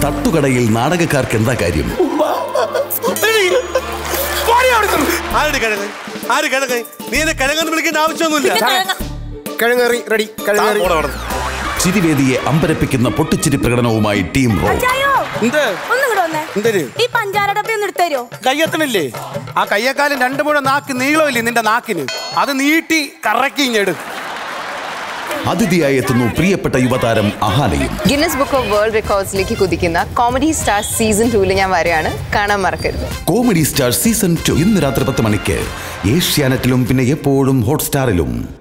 തട്ടുകടയിൽ നാടകക്കാർക്ക് എന്താ കാര്യം ആരുടെ കിഴങ്ങ് ആര് കിഴങ്ങ് നീ എന്നെ കിഴങ്ങെന്ന് വിളിക്കേണ്ട ആവശ്യമൊന്നുമില്ല കിഴങ്ങറി റെഡി കിഴങ്ങറി പോടാ അവിടുന്ന്. ചിരിവേദിയെ അമ്പരപ്പിക്കുന്ന പൊട്ടിച്ചിരി പ്രകടനവുമായി ടീം റോ അച്ചായോ എന്ത് ഒന്നും കൂടെ വന്നേ എന്തര് ഈ പഞ്ചാര ഡബ്ബ ഒന്ന് എടുത്തരോ കയ്യെത്തണില്ലേ ആ കയ്യേക്കാലം രണ്ടു മുഴം നാക്ക് നീളമില്ലേ നിന്റെ നാക്കിന് അത് നീട്ടി കറക്കി ഇങ്ങെടു അതിഥിയായി എത്തുന്നു പ്രിയപ്പെട്ട യുവതാരം അഹാനയും ഗിന്നസ് ബുക്ക് ഓഫ് വേൾഡ് റെക്കോർഡ്സിലേക്ക് കുതിക്കുന്ന കോമഡി സ്റ്റാർസ് സീസൺ ടൂവിൽ ഞാൻ വരികയാണ് കാണാൻ മറക്കരുത് കോമഡി സ്റ്റാർ സീസൺ ടു ഇന്ന് രാത്രി പത്ത് മണിക്ക് ഏഷ്യാനെറ്റിലും പിന്നെ എപ്പോഴും ഹോട്ട്സ്റ്റാറിലും